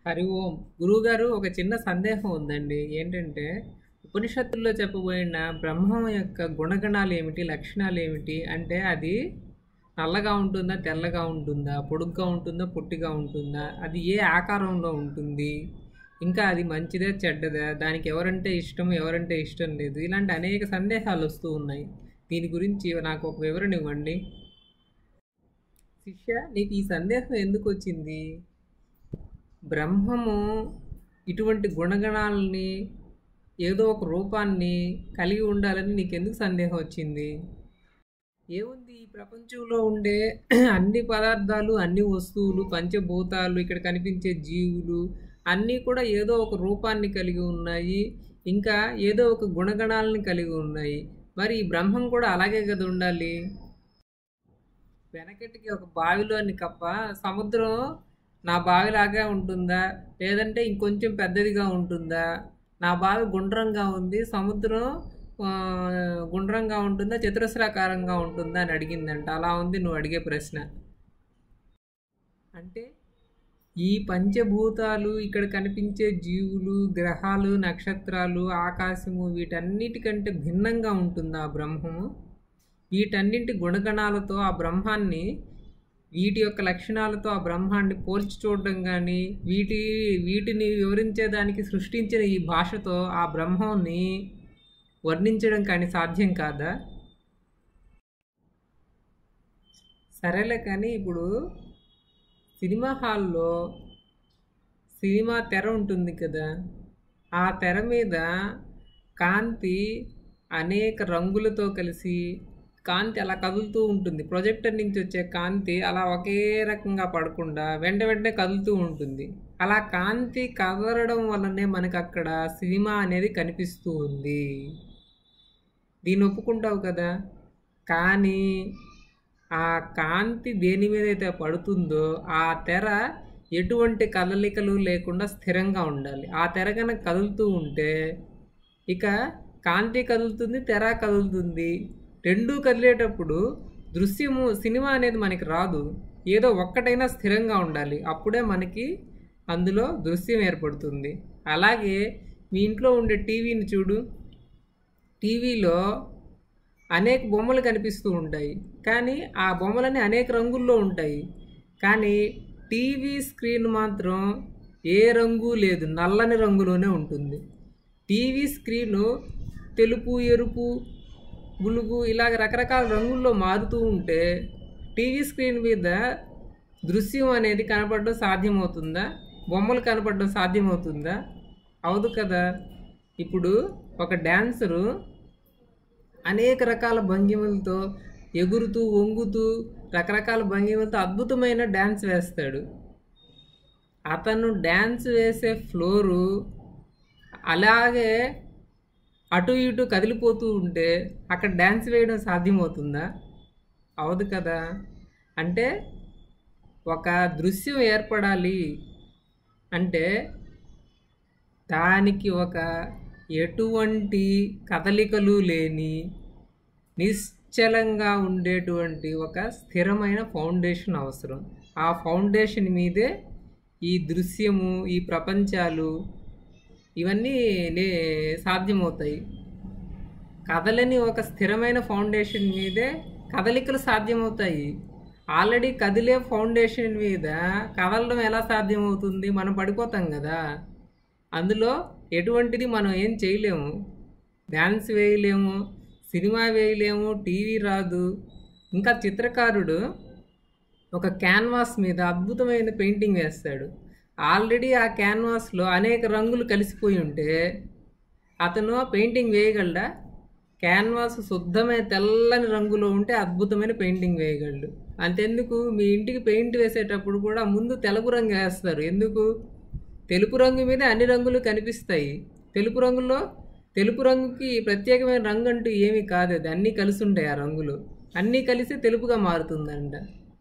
హరి ఓం గురువుగారు ఒక చిన్న సందేహం ఉందండి ఏంటంటే ఉపనిషత్తుల్లో చెప్పబోయిన బ్రహ్మం యొక్క గుణగణాలు ఏమిటి లక్షణాలు ఏమిటి అంటే అది నల్లగా ఉంటుందా తెల్లగా ఉంటుందా పొడుగ్గా ఉంటుందా పొట్టిగా ఉంటుందా అది ఏ ఆకారంలో ఉంటుంది ఇంకా అది మంచిదా చెడ్డదా దానికి ఎవరంటే ఇష్టం ఎవరంటే ఇష్టం లేదు ఇలాంటి అనేక సందేహాలు వస్తూ ఉన్నాయి దీని గురించి నాకు ఒక వివరణ ఇవ్వండి శిష్య నీకు ఈ సందేహం ఎందుకు వచ్చింది బ్రహ్మము ఇటువంటి గుణగణాలని ఏదో ఒక రూపాన్ని కలిగి ఉండాలని నీకెందుకు సందేహం వచ్చింది ఏముంది ఈ ప్రపంచంలో ఉండే అన్ని పదార్థాలు అన్ని వస్తువులు పంచభూతాలు ఇక్కడ కనిపించే జీవులు అన్నీ కూడా ఏదో ఒక రూపాన్ని కలిగి ఉన్నాయి ఇంకా ఏదో ఒక గుణగణాలని కలిగి ఉన్నాయి మరి ఈ బ్రహ్మం కూడా అలాగే కదా ఉండాలి వెనకటికి ఒక బావిలోని కప్ప సముద్రం నా బావిలాగా ఉంటుందా లేదంటే ఇంకొంచెం పెద్దదిగా ఉంటుందా నా బావి గుండ్రంగా ఉంది సముద్రం ఆ, గుండ్రంగా ఉంటుందా చతురస్రాకారంగా ఉంటుందా అని అడిగిందంట అలా ఉంది నువ్వు అడిగే ప్రశ్న అంటే ఈ పంచభూతాలు ఇక్కడ కనిపించే జీవులు గ్రహాలు నక్షత్రాలు ఆకాశము వీటన్నిటికంటే భిన్నంగా ఉంటుంది ఆ బ్రహ్మము వీటన్నింటి గుణగణాలతో ఆ బ్రహ్మాన్ని వీటి యొక్క లక్షణాలతో ఆ బ్రహ్మాన్ని పోల్చి చూడడం కానీ వీటి వీటిని వివరించేదానికి సృష్టించిన ఈ భాషతో ఆ బ్రహ్మాన్ని వర్ణించడం కానీ సాధ్యం కాదా సరేలే కానీ ఇప్పుడు సినిమా హాల్లో సినిమా తెర ఉంటుంది కదా ఆ తెర మీద కాంతి అనేక రంగులతో కలిసి కాంతి అలా కదులుతూ ఉంటుంది ప్రొజెక్టర్ నుంచి వచ్చే కాంతి అలా ఒకే రకంగా పడకుండా వెంట వెంటనే కదులుతూ ఉంటుంది అలా కాంతి కదలడం వల్లనే మనకు అక్కడ సినిమా అనేది కనిపిస్తూ ఉంది దీన్ని ఒప్పుకుంటావు కదా కానీ ఆ కాంతి దేని మీద అయితే పడుతుందో ఆ తెర ఎటువంటి కదలికలు లేకుండా స్థిరంగా ఉండాలి ఆ తెర కనుక కదులుతూ ఉంటే ఇక కాంతి కదులుతుంది తెర కదులుతుంది రెండూ కదిలేటప్పుడు దృశ్యము సినిమా అనేది మనకి రాదు ఏదో ఒక్కటైనా స్థిరంగా ఉండాలి అప్పుడే మనకి అందులో దృశ్యం ఏర్పడుతుంది అలాగే మీ ఇంట్లో ఉండే టీవీని చూడు టీవీలో అనేక బొమ్మలు కనిపిస్తూ ఉంటాయి కానీ ఆ బొమ్మలన్నీ అనేక రంగుల్లో ఉంటాయి కానీ టీవీ స్క్రీన్ మాత్రం ఏ రంగు లేదు నల్లని రంగులోనే ఉంటుంది టీవీ స్క్రీను తెలుపు ఎరుపు బులుగు ఇలాగ రకరకాల రంగుల్లో మారుతూ ఉంటే టీవీ స్క్రీన్ మీద దృశ్యం అనేది కనపడడం సాధ్యమవుతుందా బొమ్మలు కనపడడం సాధ్యమవుతుందా అవదు కదా ఇప్పుడు ఒక డ్యాన్సరు అనేక రకాల భంగిమలతో ఎగురుతూ వంగుతూ రకరకాల భంగిమలతో అద్భుతమైన డ్యాన్స్ వేస్తాడు అతను డ్యాన్స్ వేసే ఫ్లోరు అలాగే అటు ఇటు కదిలిపోతూ ఉంటే అక్కడ డ్యాన్స్ వేయడం సాధ్యమవుతుందా అవదు కదా అంటే ఒక దృశ్యం ఏర్పడాలి అంటే దానికి ఒక ఎటువంటి కదలికలు లేని నిశ్చలంగా ఉండేటువంటి ఒక స్థిరమైన ఫౌండేషన్ అవసరం ఆ ఫౌండేషన్ మీదే ఈ దృశ్యము ఈ ప్రపంచాలు ఇవన్నీ నే సాధ్యమవుతాయి కదలని ఒక స్థిరమైన ఫౌండేషన్ మీదే కదలికలు సాధ్యమవుతాయి ఆల్రెడీ కదిలే ఫౌండేషన్ మీద కదలడం ఎలా సాధ్యమవుతుంది మనం పడిపోతాం కదా అందులో ఎటువంటిది మనం ఏం చేయలేము డ్యాన్స్ వేయలేము సినిమా వేయలేము టీవీ రాదు ఇంకా చిత్రకారుడు ఒక క్యాన్వాస్ మీద అద్భుతమైన పెయింటింగ్ వేస్తాడు ఆల్రెడీ ఆ క్యాన్వాస్లో అనేక రంగులు కలిసిపోయి ఉంటే అతను పెయింటింగ్ వేయగలడా క్యాన్వాస్ శుద్ధమైన తెల్లని రంగులో ఉంటే అద్భుతమైన పెయింటింగ్ వేయగలడు అంతెందుకు మీ ఇంటికి పెయింట్ వేసేటప్పుడు కూడా ముందు తెలుపు రంగు వేస్తారు ఎందుకు తెలుపు రంగు మీద అన్ని రంగులు కనిపిస్తాయి తెలుపు రంగులో తెలుపు రంగుకి ప్రత్యేకమైన రంగు అంటూ ఏమీ కాదు అది అన్నీ కలిసి ఉంటాయి ఆ రంగులు అన్నీ కలిసి తెలుపుగా మారుతుందంట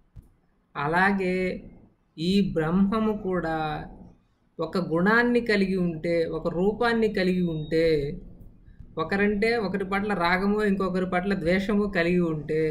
అలాగే ఈ బ్రహ్మము కూడా ఒక గుణాన్ని కలిగి ఉంటే ఒక రూపాన్ని కలిగి ఉంటే ఒకరంటే ఒకరి పట్ల రాగము ఇంకొకరి పట్ల ద్వేషము కలిగి ఉంటే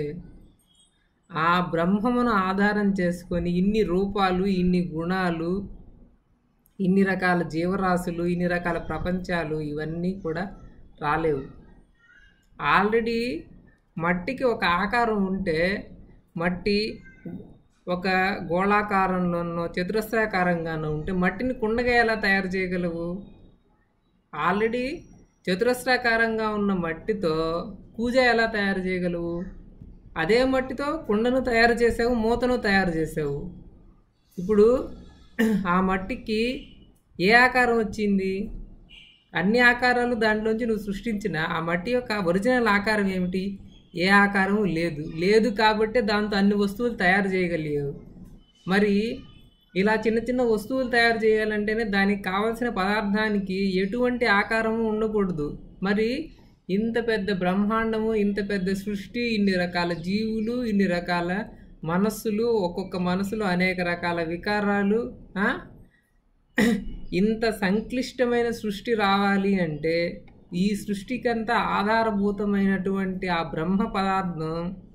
ఆ బ్రహ్మమును ఆధారం చేసుకొని ఇన్ని రూపాలు ఇన్ని గుణాలు ఇన్ని రకాల జీవరాశులు ఇన్ని రకాల ప్రపంచాలు ఇవన్నీ కూడా రాలేవు ఆల్రెడీ మట్టికి ఒక ఆకారం ఉంటే మట్టి ఒక గోళాకారంలోనో చతురస్రాకారంగానో ఉంటే మట్టిని కుండగా ఎలా తయారు చేయగలవు ఆల్రెడీ చతురస్రాకారంగా ఉన్న మట్టితో పూజ ఎలా తయారు చేయగలవు అదే మట్టితో కుండను తయారు చేసావు మూతను తయారు చేసావు ఇప్పుడు ఆ మట్టికి ఏ ఆకారం వచ్చింది అన్ని ఆకారాలు దాంట్లోంచి నువ్వు సృష్టించిన ఆ మట్టి యొక్క ఒరిజినల్ ఆకారం ఏమిటి ఏ ఆకారం లేదు లేదు కాబట్టి దాంతో అన్ని వస్తువులు తయారు చేయగలిగావు మరి ఇలా చిన్న చిన్న వస్తువులు తయారు చేయాలంటేనే దానికి కావలసిన పదార్థానికి ఎటువంటి ఆకారము ఉండకూడదు మరి ఇంత పెద్ద బ్రహ్మాండము ఇంత పెద్ద సృష్టి ఇన్ని రకాల జీవులు ఇన్ని రకాల మనస్సులు ఒక్కొక్క మనసులో అనేక రకాల వికారాలు ఆ? ఇంత సంక్లిష్టమైన సృష్టి రావాలి అంటే ఈ సృష్టికంతా ఆధారభూతమైనటువంటి ఆ బ్రహ్మ పదార్థం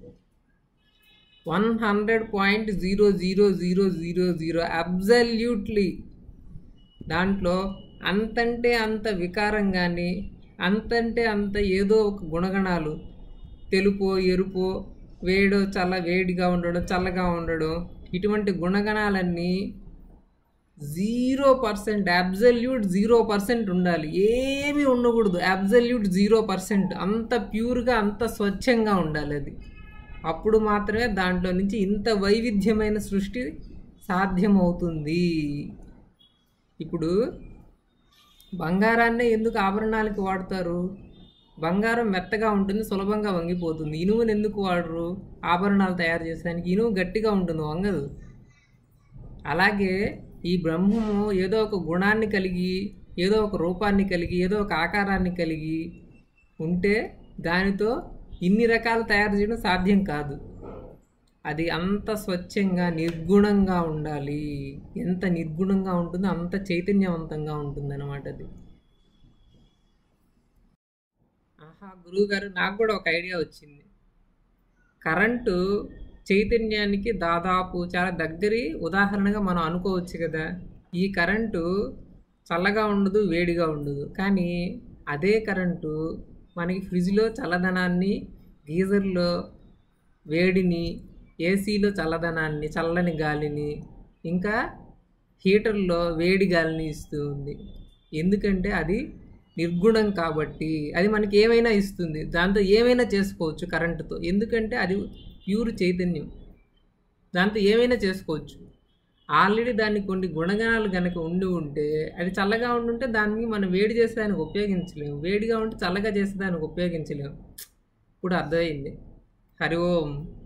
one hundred point zero zero zero zero zero absolutely దాంట్లో అంతంటే అంత వికారం కానీ అంతంటే అంత ఏదో ఒక గుణగణాలు తెలుపో ఎరుపో వేడో చల్ల వేడిగా ఉండడం చల్లగా ఉండడం ఇటువంటి గుణగణాలన్నీ zero percent absolute zero percent ఉండాలి ఏమీ ఉండకూడదు అబ్జల్యూట్ జీరో పర్సెంట్ అంత ప్యూర్గా అంత స్వచ్ఛంగా ఉండాలి అది అప్పుడు మాత్రమే దాంట్లో నుంచి ఇంత వైవిధ్యమైన సృష్టి సాధ్యమవుతుంది ఇప్పుడు బంగారాన్నే ఎందుకు ఆభరణాలకి వాడతారు బంగారం మెత్తగా ఉంటుంది సులభంగా వంగిపోతుంది ఇనుముని ఎందుకు వాడరు ఆభరణాలు తయారు చేసేదానికి ఇనుము గట్టిగా ఉంటుంది వంగదు అలాగే ఈ బ్రహ్మము ఏదో ఒక గుణాన్ని కలిగి ఏదో ఒక రూపాన్ని కలిగి ఏదో ఒక ఆకారాన్ని కలిగి ఉంటే దానితో ఇన్ని రకాలు తయారు చేయడం సాధ్యం కాదు అది అంత స్వచ్ఛంగా నిర్గుణంగా ఉండాలి ఎంత నిర్గుణంగా ఉంటుందో అంత చైతన్యవంతంగా ఉంటుంది అనమాట అది ఆహా గురువుగారు నాకు కూడా ఒక ఐడియా వచ్చింది కరెంటు చైతన్యానికి దాదాపు చాలా దగ్గరి ఉదాహరణగా మనం అనుకోవచ్చు కదా ఈ కరెంటు చల్లగా ఉండదు వేడిగా ఉండదు కానీ అదే కరెంటు మనకి ఫ్రిడ్జ్లో చల్లదనాన్ని గీజర్లో వేడిని ఏసీలో చల్లదనాన్ని చల్లని గాలిని ఇంకా హీటర్లో వేడి గాలిని ఇస్తూ ఉంది ఎందుకంటే అది నిర్గుణం కాబట్టి అది మనకి ఏమైనా ఇస్తుంది దాంతో ఏమైనా చేసుకోవచ్చు కరెంటుతో ఎందుకంటే అది ప్యూర్ చైతన్యం దాంతో ఏమైనా చేసుకోవచ్చు ఆల్రెడీ దాన్ని కొన్ని గుణగణాలు కనుక ఉండి ఉంటే అది చల్లగా ఉండుంటే దాన్ని మనం వేడి చేసేదానికి ఉపయోగించలేము వేడిగా ఉంటే చల్లగా చేసేదానికి ఉపయోగించలేము ఇప్పుడు అర్థమైంది హరి ఓం